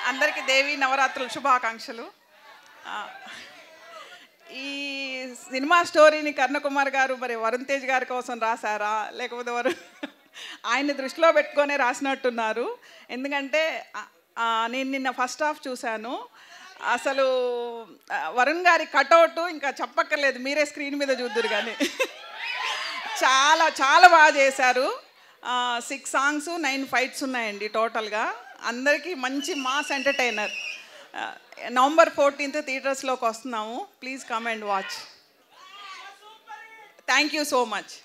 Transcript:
అందరికీ దేవి నవరాత్రుల శుభాకాంక్షలు ఆ, ఈ సినిమా స్టోరీని కర్ణకుమార్ గారు మరి వరుణ్ తేజ్ గారి కోసం రాశారా లేకపోతే వరుణ్ ఆయన్ని దృష్టిలో పెట్టుకొనే రాసినట్టున్నారు ఎందుకంటే ఆ, ఆ, నేను నిన్న ఫస్ట్ హాఫ్ చూశాను అసలు ఆ, వరుణ్ గారి కటౌట్ ఇంకా చెప్పక్కర్లేదు మీరే స్క్రీన్ మీద చూద్దురు కానీ చాలా చాలా బాగా చేశారు సిక్స్ సాంగ్స్ నైన్ ఫైట్స్ ఉన్నాయండి టోటల్గా అందరికీ మంచి మాస్ ఎంటర్టైనర్ నవంబర్ ఫోర్టీన్త్ థియేటర్స్లోకి వస్తున్నాము please come and watch thank you so much